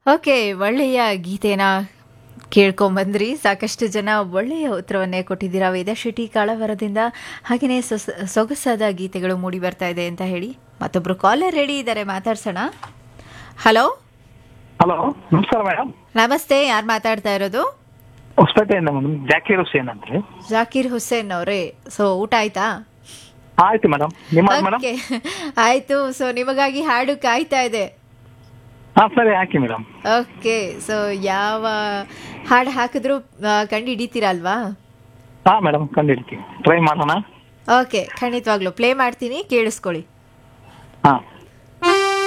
okay ಒಳ್ಳೆಯ ಗೀತೆನ ಕೇಳ್ಕೊಂಬಂದ್ರಿ ಸಾಕಷ್ಟು ಜನ ಒಳ್ಳೆಯ ಉತ್ತರವನ್ನೇ ಕೊಟ್ಟಿದ್ದೀರಾ ವೇದಶೆಟ್ಟಿ ಕಾಳವರದಿಂದ ಹಾಗೆಯೇ ಸೊಸ ಸೊಗಸಾದ ಗೀತೆಗಳು ಮೂಡಿ ಬರ್ತಾ ಇದೆ ಅಂತ ಹೇಳಿ ಮತ್ತೊಬ್ರು ಕಾಲರ್ ರೆಡಿ ಇದ್ದಾರೆ ಮಾತಾಡ್ಸೋಣ ಹಲೋ ಹಲೋ ನಮಸ್ಕಾರ ಮೇಡಮ್ ನಮಸ್ತೆ ಯಾರು ಮಾತಾಡ್ತಾ ಇರೋದು ಹೊಸಪೇಟೆಯಿಂದ ಮೇಡಮ್ ಜಾಕೀರ್ ಹುಸೇನ್ ಅಂತ್ರಿ ಜಾಕೀರ್ ಹುಸೇನ್ ಅವರೇ ಸೊ ಊಟ ಆಯ್ತಾ ಆಯ್ತು ಮೇಡಮ್ ನಿಮ್ಮ ಮೇಡಮ್ ಓಕೆ ಆಯ್ತು ಸೊ ನಿಮಗಾಗಿ ಹಾಡು ಕಾಯ್ತಾ ಇದೆ ಹಾ ಸರಿ ಹಾಕಿ ಮೇಡಮ್ ಓಕೆ ಸೊ ಯಾವ ಹಾಡು ಹಾಕಿದ್ರು ಆ, ಕಂಡು ಹಿಡಿತೀರಾ ಅಲ್ವಾ ಹಾ ಮೇಡಮ್ ಕಂಡಿಡ್ತೀವಿ ಟ್ರೈ ಮಾಡೋಣ ಓಕೆ ಖಂಡಿತವಾಗ್ಲೂ ಪ್ಲೇ ಮಾಡ್ತೀನಿ ಕೇಳಿಸ್ಕೊಳ್ಳಿ ಹಾ